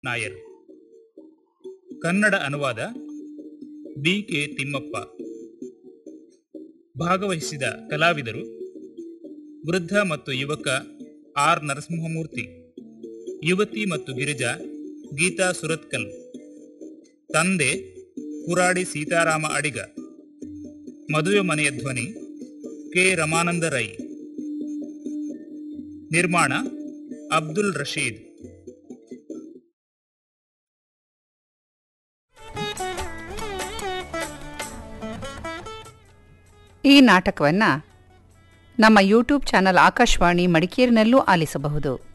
ನಾಯರ್ ಕನ್ನಡ ಅನುವಾದ B K Thimmappa ಭಾಗವಹಿಸಿದ ಕಲಾವಿದರು ವೃದ್ಧ ಮತ್ತು ಯುವಕ ಆರ್ ನರಸಿಂಹಮೂರ್ತಿ ಯುವತಿ ಮತ್ತು ಗಿರಿಜಾ ಗೀತಾ ಸುರತ್ಕಲ್ ತಂದೆ ಕುರಾಡಿ ಸೀತಾರಾಮ ಅಡಿಗ ಮದುವೆ ಮನೆಯ ಧ್ವನಿ ಕೆ ರಮಾನಂದ ರೈ ನಿರ್ಮಾಣ ಅಬ್ದುಲ್ ರಶೀದ್ ಈ ನಾಟಕವನ್ನು ನಮ್ಮ ಯೂಟ್ಯೂಬ್ ಚಾನಲ್ ಆಕಾಶವಾಣಿ ಮಡಿಕೇರಿನಲ್ಲೂ ಆಲಿಸಬಹುದು